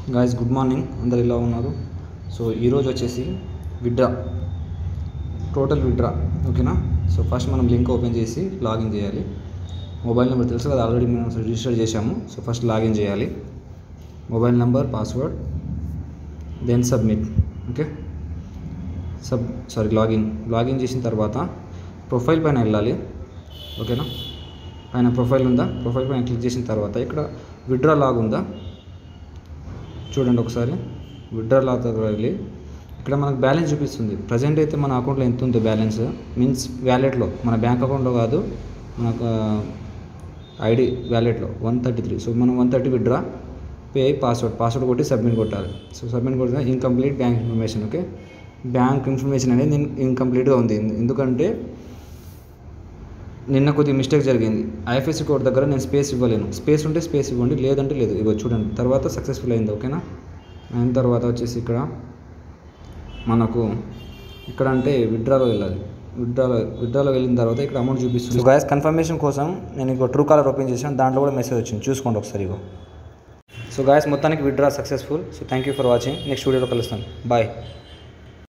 guys good morning అందరు ఇలా ఉన్నారు సో ఈరోజు వచ్చేసి విడ్రా టోటల్ విడ్రా ఓకేనా సో ఫస్ట్ మనం లింక్ ఓపెన్ చేసి లాగిన్ చేయాలి మొబైల్ నెంబర్ తెలుసు కదా ఆల్రెడీ మనం రిజిస్టర్ చేశాము సో ఫస్ట్ లాగిన్ చేయాలి mobile number password then submit okay సబ్ సారీ లాగిన్ లాగిన్ చేసిన తర్వాత ప్రొఫైల్ పైన వెళ్ళాలి ఓకేనా పైన ప్రొఫైల్ ఉందా ప్రొఫైల్ పైన క్లిక్ చేసిన తర్వాత ఇక్కడ విడ్రా లాగ్ ఉందా చూడండి ఒకసారి విడ్రా లాగ్ దగ్గర వెళ్ళి ఇక్కడ మనకు బ్యాలెన్స్ చూపిస్తుంది ప్రజెంట్ అయితే మన అకౌంట్లో ఎంత ఉందో బ్యాలెన్స్ మీన్స్ వ్యాలెట్లో మన బ్యాంక్ అకౌంట్లో కాదు మనకు ఐడి వ్యాలెట్లో వన్ థర్టీ త్రీ సో మనం one thirty withdraw pay password password కొట్టి సబ్మిట్ కొట్టాలి సో సబ్మిట్ కొట్టిన incomplete bank information okay bank information అనేది ఇన్కంప్లీట్గా ఉంది ఎందుకంటే నిన్న కొద్దిగా మిస్టేక్ జరిగింది ఐఎఫ్ఎస్సి కోడ్ దగ్గర నేను స్పేస్ ఇవ్వలేను స్పేస్ ఉంటే స్పేస్ ఇవ్వండి లేదంటే లేదు ఇవ్వ చూడండి తర్వాత సక్సెస్ఫుల్ అయింది ఓకేనా అయిన తర్వాత వచ్చేసి ఇక్కడ మనకు ఇక్కడ అంటే విడ్రాలో వెళ్ళాలి విడ్రాలో విడ్రాలో వెళ్ళిన తర్వాత ఇక్కడ అమౌంట్ చూపిస్తుంది సో గాయస్ కన్ఫర్మేషన్ కోసం నేను ఇంకో ట్రూ కాలర్ ఓపెన్ చేశాను దాంట్లో కూడా మెసేజ్ వచ్చింది చూసుకోండి ఒకసారి ఇగో సో గాయస్ మొత్తానికి withdraw successful so thank you for watching next వీడియోలో కలుస్తాను బాయ్